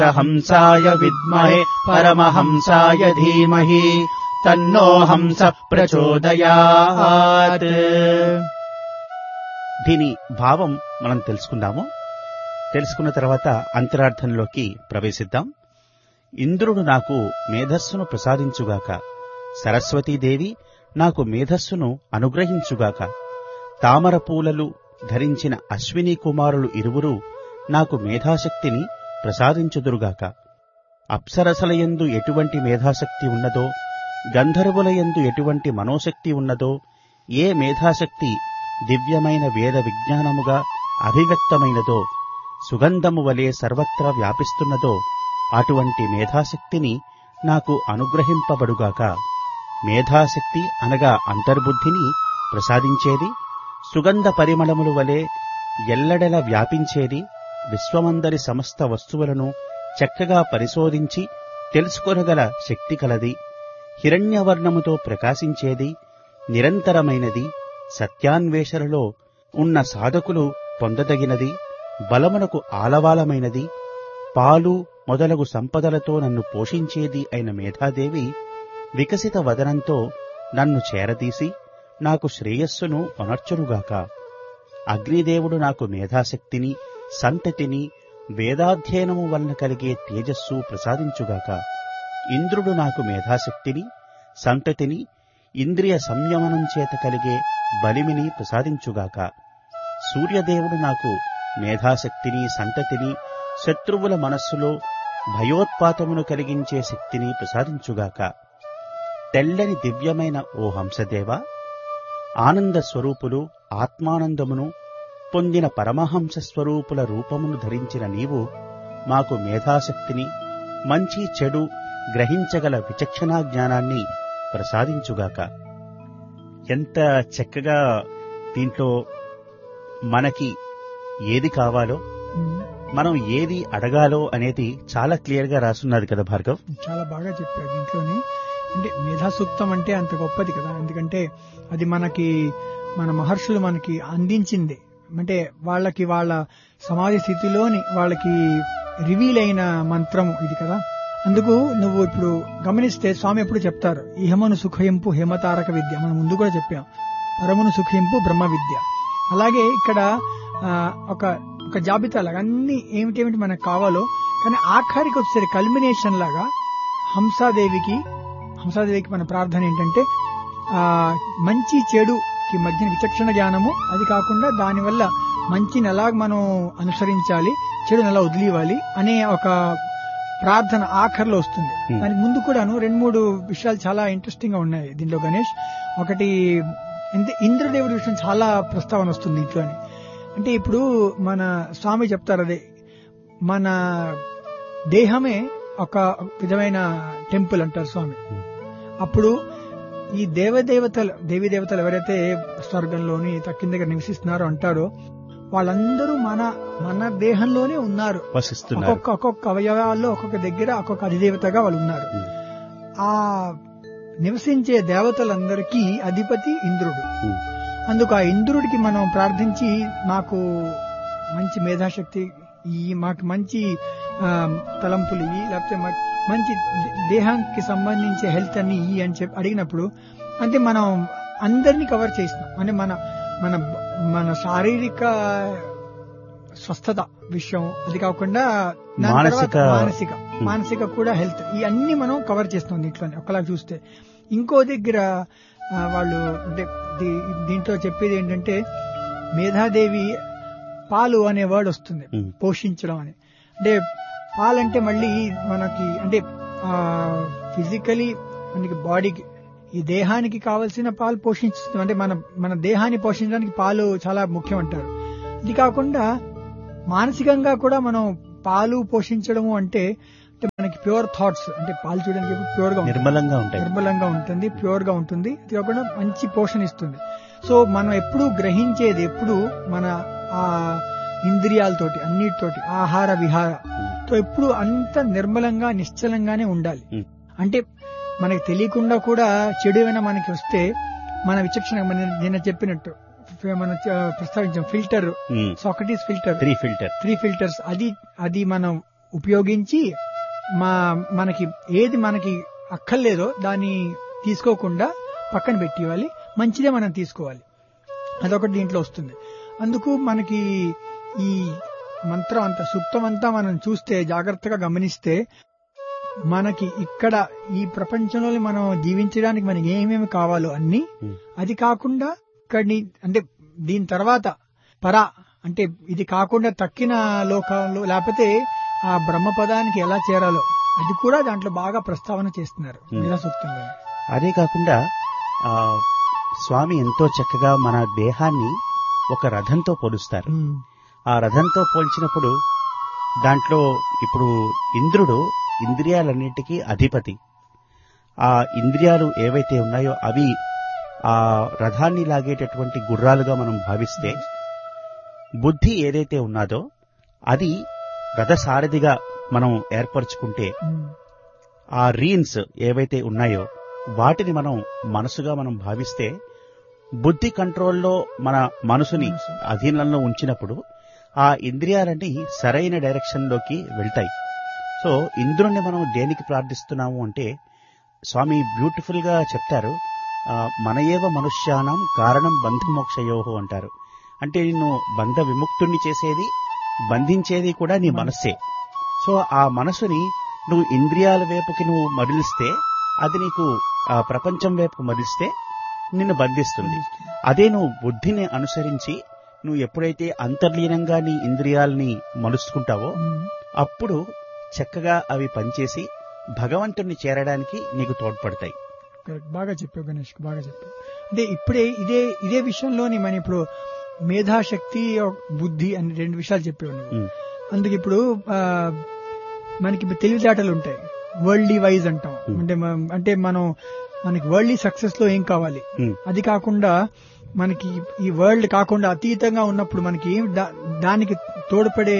హంసాయ విద్మహే పరమహంసాయ ధీమహి తన్నో హంస ప్రచోదయాత్ దీని భావం మనం తెలుసుకుందాము తెలుసుకున్న తర్వాత అంతరార్థంలోకి ప్రవేశిద్దాం ఇంద్రుడు నాకు మేధస్సును ప్రసాదించుగాక సరస్వతీదేవి నాకు మేధస్సును అనుగ్రహించుగాక తామర పూలలు ధరించిన అశ్విని కుమారులు ఇరువురు నాకు మేధాశక్తిని ప్రసాదించుదురుగాక అప్సరసలయందు ఎటువంటి మేధాశక్తి ఉన్నదో గంధర్వులయందు ఎటువంటి మనోశక్తి ఉన్నదో ఏ మేధాశక్తి దివ్యమైన వేద విజ్ఞానముగా అభివ్యక్తమైనదో సుగంధము వలె సర్వత్రా వ్యాపిస్తున్నదో అటువంటి మేధాశక్తిని నాకు అనుగ్రహింపబడుగాక మేధాశక్తి అనగా అంతర్బుద్ధిని ప్రసాదించేది సుగంధ పరిమళములు వలె ఎల్లడెల వ్యాపించేది విశ్వమందరి సమస్త వస్తువులను చక్కగా పరిశోధించి తెలుసుకొనగల శక్తి కలది హిరణ్యవర్ణముతో ప్రకాశించేది నిరంతరమైనది సత్యాన్వేషణలో ఉన్న సాధకులు పొందదగినది బలమునకు ఆలవాలమైనది పాలు మొదలగు సంపదలతో నన్ను పోషించేది అయిన మేధాదేవి వికసిత వదనంతో నన్ను చేరదీసి నాకు శ్రేయస్సును ఒనర్చునుగాక అగ్నిదేవుడు నాకు మేధాశక్తిని సంతతిని వేదాధ్యయనము వలన కలిగే తేజస్సు ప్రసాదించుగాక ఇంద్రుడు నాకు మేధాశక్తిని సంతతిని ఇంద్రియ సంయమనం చేత కలిగే బలిమిని ప్రసాదించుగాక సూర్యదేవుడు నాకు మేధాశక్తిని సంతతిని శత్రువుల మనస్సులో భయోత్పాతమును కలిగించే శక్తిని ప్రసాదించుగాక తెల్లని దివ్యమైన ఓ హంసదేవ ఆనంద స్వరూపులు ఆత్మానందమును పొందిన పరమహంస స్వరూపుల రూపమును ధరించిన నీవు మాకు మేధాశక్తిని మంచి చెడు గ్రహించగల విచక్షణా జ్ఞానాన్ని ప్రసాదించుగాక ఎంత చక్కగా దీంట్లో మనకి ఏది కావాలో మనం ఏది అడగాలో అనేది చాలా క్లియర్ గా రాసున్నది కదా భార్గవ్ చాలా బాగా చెప్పారు దీంట్లోని అంటే మేధాసూక్తం అంటే అంత గొప్పది కదా ఎందుకంటే అది మనకి మన మహర్షులు మనకి అందించింది అంటే వాళ్ళకి వాళ్ళ సమాజ స్థితిలోని వాళ్ళకి రివీల్ అయిన మంత్రము ఇది కదా అందుకు నువ్వు ఇప్పుడు గమనిస్తే స్వామి ఎప్పుడు చెప్తారు ఇహమను సుఖయింపు హేమతారక విద్య మనం ముందు కూడా చెప్పాం పరమును సుఖయింపు బ్రహ్మ విద్య అలాగే ఇక్కడ ఆ, ఒక ఒక జాబితా లాగా అన్ని ఏమిటేమిటి మనకు కావాలో కానీ ఆఖరికి వచ్చేసరి కల్మినేషన్ లాగా హంసాదేవికి హంసాదేవికి మన ప్రార్థన ఏంటంటే ఆ మంచి చెడుకి మధ్యన విచక్షణ జ్ఞానము అది కాకుండా దానివల్ల మంచిని ఎలా మనం అనుసరించాలి చెడుని ఎలా వదిలివ్వాలి అనే ఒక ప్రార్థన ఆఖరిలో వస్తుంది Hmm. దానికి ముందు కూడాను రెండు మూడు విషయాలు చాలా ఇంట్రెస్టింగ్ గా ఉన్నాయి దీనిలో గణేష్ ఒకటి అంటే ఇంద్రదేవుడి విషయం చాలా ప్రస్తావన వస్తుంది దీంట్లోని అంటే ఇప్పుడు మన స్వామి చెప్తారు అదే మన దేహమే ఒక విధమైన టెంపుల్ అంటారు స్వామి అప్పుడు ఈ దేవదేవతలు దేవి దేవతలు ఎవరైతే స్వర్గంలోని తక్కిన దగ్గర నివసిస్తున్నారో అంటారో వాళ్ళందరూ మన మన దేహంలోనే ఉన్నారు వసిస్తున్నారు ఒక్కొక్క ఒక్కొక్క అవయవాల్లో ఒక్కొక్క దగ్గర ఒక్కొక్క అధిదేవతగా వాళ్ళు ఉన్నారు ఉమ్, ఆ నివసించే దేవతలందరికీ అధిపతి ఇంద్రుడు ఉమ్, అందుకు ఆ ఇంద్రుడికి మనం ప్రార్థించి నాకు మంచి మేధాశక్తి ఈ మాకు మంచి ఆ, తలంపులు ఇవి లేకపోతే మాకు మంచి దే- దేహానికి సంబంధించే హెల్త్ అన్ని ఇవి అని చెప్పి అడిగినప్పుడు అంటే మనం అందరినీ కవర్ చేస్తున్నాం అంటే మన మన మన శారీరక స్వస్థత విషయం అది కాకుండా దాని మానసిక- తర్వాత మానసిక మానసిక కూడా హెల్త్ ఈ అన్ని మనం కవర్ చేస్తాం దీంట్లోనే ఒకలా చూస్తే ఇంకో దగ్గర ఆ, వాళ్ళు అంటే దీ- దీంట్లో చెప్పేది ఏంటంటే మేధాదేవి పాలు అనే వర్డ్ వస్తుంది ఉమ్, పోషించడం అని అంటే పాలంటే మళ్ళీ మనకి అంటే ఫిజికలీ మనకి బాడీకి ఈ దేహానికి కావలసిన పాలు పోషిస్తుంది అంటే మన మన దేహాన్ని పోషించడానికి పాలు చాలా ముఖ్యం అంటారు ఇది కాకుండా మానసికంగా కూడా మనం పాలు పోషించడము అంటే అంటే మనకి ప్యూర్ థాట్స్ అంటే పాలు చూడడానికి ప్యూర్ గా ఉంటుంది. నిర్మలంగా ఉంటాయి నిర్మలంగా ఉంటుంది ప్యూర్ గా ఉంటుంది అది కాకుండా మంచి పోషణ ఇస్తుంది సో మనం ఎప్పుడు గ్రహించేది ఎప్పుడు మన ఆ ఇంద్రియాలతోటి అన్నిటితోటి ఆహార విహార తో ఎప్పుడు అంత నిర్మలంగా నిశ్చలంగానే ఉండాలి Hmm. అంటే మనకి తెలియకుండా కూడా చెడు ఏమైనా మనకి వస్తే మన విచక్షణ మన నిన్న చెప్పినట్టు మనం చ- ప్రస్తావించాం filter um, Socrates filter three filter three filters అది అది మనం ఉపయోగించి మా మనకి ఏది మనకి అక్కర్లేదో దాన్ని తీసుకోకుండా పక్కన పెట్టివ్వాలి మంచిదే మనం తీసుకోవాలి అదొకటి దీంట్లో వస్తుంది అందుకు మనకి ఈ మంత్రం అంతా సూక్తం అంతా మనం చూస్తే జాగ్రత్తగా గమనిస్తే మనకి ఇక్కడ ఈ ప్రపంచంలో మనం జీవించడానికి మనకి ఏమేమి కావాలో అన్ని Hmm. అది కాకుండా ఇక్కడిని అంటే దీని తర్వాత పరా అంటే ఇది కాకుండా తక్కిన లోకాల్లో లేకపోతే ఆ బ్రహ్మ పదానికి ఎలా చేరాలో అది కూడా దాంట్లో బాగా ప్రస్తావన చేస్తున్నారు Hmm. మేధా సూక్తంలో అదే కాకుండా ఆ, స్వామి ఎంతో చక్కగా మన దేహాన్ని ఒక రథంతో పోలుస్తారు Hmm. ఆ రథంతో పోల్చినప్పుడు దాంట్లో ఇప్పుడు ఇంద్రుడు ఇంద్రియాలన్నిటికీ అధిపతి ఆ ఇంద్రియాలు ఏవైతే ఉన్నాయో అవి ఆ రథాన్ని లాగేటటువంటి గుర్రాలుగా మనం భావిస్తే బుద్ధి ఏదైతే ఉన్నదో అది రథసారథిగా మనం ఏర్పరచుకుంటే Hmm. ఆ రీన్స్ ఏవైతే ఉన్నాయో వాటిని మనం మనసుగా మనం భావిస్తే బుద్ధి కంట్రోల్లో మన మనసుని మనసు. అధీనంలో ఉంచినప్పుడు ఆ ఇంద్రియాలన్నీ సరైన డైరెక్షన్ లోకి వెళ్తాయి సో ఇంద్రుణ్ణి మనం దేనికి ప్రార్థిస్తున్నాము అంటే స్వామి బ్యూటిఫుల్ గా చెప్తారు ఆ, మన ఏవ మనుష్యానం కారణం బంధమోక్షయోహో అంటారు అంటే నిన్ను బంధ విముక్తుణ్ణి చేసేది బంధించేది కూడా నీ మనస్సే సో ఆ మనసుని నువ్వు ఇంద్రియాల వైపుకి నువ్వు మరలిస్తే అది నీకు ఆ ప్రపంచం వైపుకు మరిస్తే నిన్ను బంధిస్తుంది అదే నువ్వు బుద్ధిని అనుసరించి నువ్వు ఎప్పుడైతే అంతర్లీనంగా నీ ఇంద్రియాలని మలుచుకుంటావో Hmm. అప్పుడు చక్కగా అవి పనిచేసి భగవంతుణ్ణి చేరడానికి నీకు తోడ్పడతాయి కరెక్ట్. బాగా చెప్పావు గణేష్ బాగా చెప్పావు అంటే ఇప్పుడే ఇదే ఇదే విషయంలోని మనం ఇప్పుడు మేధాశక్తి బుద్ధి అని రెండు విషయాలు చెప్పావు నువ్వు ఉమ్, అందుకు ఇప్పుడు ఆ, మనకి ఇప్పుడు తెలివితేటలు ఉంటాయి వరల్డ్లీ వైజ్ అంటాం Hmm. అంటే మనం- అంటే మనం మనకి వరల్డ్లీ సక్సెస్ లో ఏం కావాలి ఉమ్, అది కాకుండా మనకి ఈ వరల్డ్ కాకుండా అతీతంగా ఉన్నప్పుడు మనకి దా- దానికి తోడ్పడే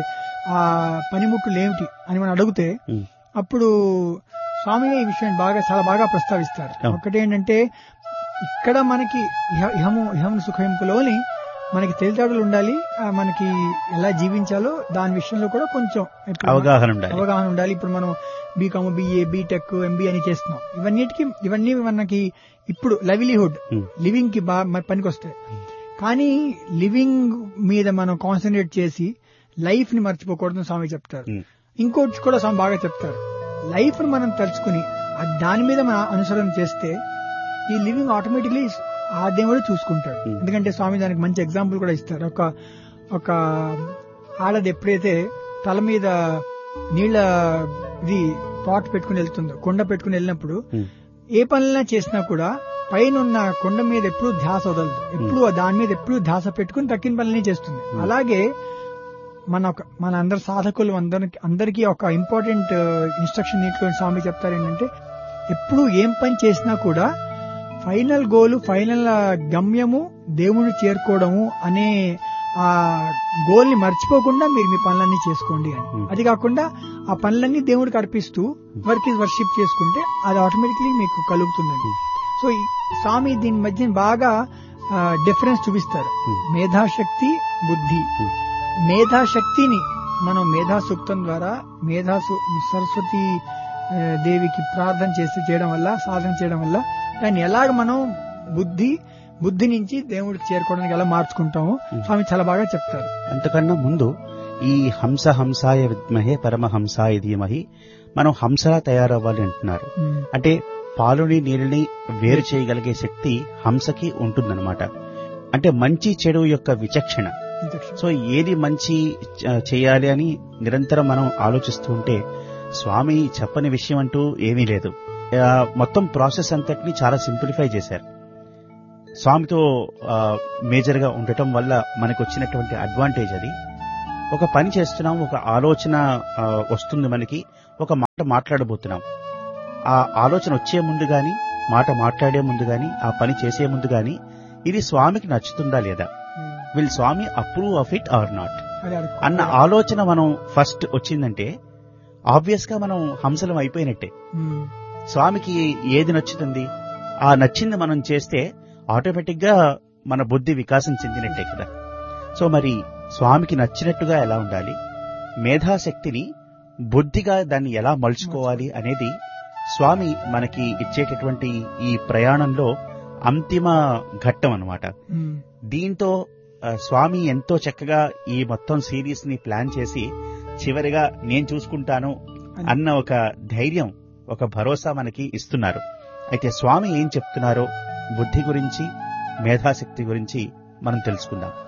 ఆ పనిముట్లు ఏమిటి అని మనం అడిగితే ఉమ్, అప్పుడు స్వామి ఈ విషయం బాగా చాలా బాగా ప్రస్తావిస్తారు అవును. ఒకటి ఏంటంటే ఇక్కడ మనకి ఇహ- ఇహము ఇహము సుఖంలోని మనకి తెలివితేటలు ఉండాలి ఆ, మనకి ఎలా జీవించాలో దాని విషయంలో కూడా కొంచెం ఇప్పుడు అవగాహన ఉండాలి అవగాహన ఉండాలి ఇప్పుడు మనం బీకామ్ బిఏ బీటెక్ ఎంబీఏ అని చేస్తున్నాం ఇవన్నిటికి ఇవన్నీ మనకి ఇప్పుడు లైవ్లీహుడ్ ఉమ్, లివింగ్ కి బాగా పనికి వస్తాయి కానీ లివింగ్ మీద మనం కాన్సన్ట్రేట్ చేసి లైఫ్ ని మర్చిపోకూడదని స్వామి చెప్తారు ఉమ్, ఇంకోటి కూడా స్వామి బాగా చెప్తారు లైఫ్ ని మనం తలుచుకుని ఆ దాని మీద మనం అనుసరణ చేస్తే ఈ లివింగ్ ఆటోమేటిక్లీ ఆ దేవుడు చూసుకుంటాడు Hmm. ఎందుకంటే స్వామి దానికి మంచి ఎగ్జాంపుల్ కూడా ఇస్తారు ఒక ఒక ఆడది ఎప్పుడైతే తల మీద నీళ్ల ఇది పాట్ పెట్టుకుని వెళ్తుందో కొండ పెట్టుకుని వెళ్ళినప్పుడు ఉమ్, ఏ పనులైనా చేసినా కూడా పైన ఉన్న కొండ మీద ఎప్పుడు ధ్యాస వదలదు ఎప్పుడు దాని మీద ఎప్పుడు ధ్యాస పెట్టుకుని తక్కిన పనులనే చేస్తుంది Hmm. అలాగే మన ఒక మన అందరి సాధకులు అందరికి అందరికీ ఒక ఇంపార్టెంట్ ఇన్స్ట్రక్షన్ నీటిలో స్వామి చెప్తారు ఏంటంటే ఎప్పుడు ఏం పని చేసినా కూడా ఫైనల్ గోల్ ఫైనల్ గమ్యము దేవుని చేరుకోవడము అనే ఆ గోల్ ని మర్చిపోకుండా మీరు మీ పనులన్నీ చేసుకోండి అని Hmm. అది కాకుండా ఆ పనులన్నీ దేవుడికి అర్పిస్తూ వర్క్ ఇస్ వర్షిప్ చేసుకుంటే అది ఆటోమేటిక్లీ మీకు కలుగుతుందండి Hmm. సో ఈ స్వామి దీని మధ్య బాగా డిఫరెన్స్ చూపిస్తారు Hmm. మేధాశక్తి బుద్ధి Hmm. మేధాశక్తిని మనం మేధా సూక్తం ద్వారా మేధా సు- సరస్వతి ఆ, దేవికి ప్రార్థన చేసి చేయడం వల్ల సాధన చేయడం వల్ల దాన్ని ఎలాగ మనం బుద్ధి బుద్ధి నుంచి దేవుడికి చేరుకోవడానికి ఎలా మార్చుకుంటామో Hmm. స్వామి చాలా బాగా చెప్తారు అంతకన్నా ముందు ఈ హంస హంసాయ విద్మహే పరమహంసాయ ధీమహి మనం హంసలా తయారవ్వాలి అంటున్నారు Hmm. అంటే పాలుని నీరుని వేరు చేయగలిగే శక్తి హంసకి ఉంటుందన్నమాట అంటే మంచి చెడు యొక్క విచక్షణ ఇంతక్ష- సో ఏది మంచి చ- చేయాలి అని నిరంతరం మనం ఆలోచిస్తూ ఉంటే స్వామి చెప్పని విషయం అంటూ ఏమీ లేదు ఆ, మొత్తం ప్రాసెస్ అంతటిని చాలా సింప్లిఫై చేశారు స్వామితో మేజర్ గా ఉండటం వల్ల మనకు వచ్చినటువంటి అడ్వాంటేజ్ అది ఒక పని చేస్తున్నాం ఒక ఆలోచన ఆ, వస్తుంది మనకి ఒక మాట మాట్లాడబోతున్నాం ఆ ఆలోచన వచ్చే ముందు గాని మాట మాట్లాడే ముందు గాని ఆ పని చేసే ముందు గాని ఇది స్వామికి నచ్చుతుందా లేదా Hmm. Will Swami approve of it or not అది అడుగు- అన్న ఆలోచన మనం ఫస్ట్ వచ్చిందంటే ఆబ్వియస్ గా మనం హంసలం అయిపోయినట్టే Hmm. స్వామికి ఏది నచ్చుతుంది ఆ నచ్చింది మనం చేస్తే ఆటోమేటిక్ గా మన బుద్ధి వికాసం చెందినట్టే కదా సో మరి స్వామికి నచ్చినట్టుగా ఎలా ఉండాలి మేధాశక్తిని బుద్ధిగా దాన్ని ఎలా మలుచుకోవాలి అనేది స్వామి మనకి ఇచ్చేటటువంటి ఈ ప్రయాణంలో అంతిమ ఘట్టం అన్నమాట ఉమ్, దీంతో ఆ, స్వామి ఎంతో చక్కగా ఈ మొత్తం సిరీస్ ని ప్లాన్ చేసి చివరిగా నేను చూసుకుంటాను అన్న ఒక ధైర్యం ఒక భరోసా మనకి ఇస్తున్నారు అయితే స్వామి ఏం చెప్తున్నారో బుద్ధి గురించి మేధాశక్తి గురించి మనం తెలుసుకుందాం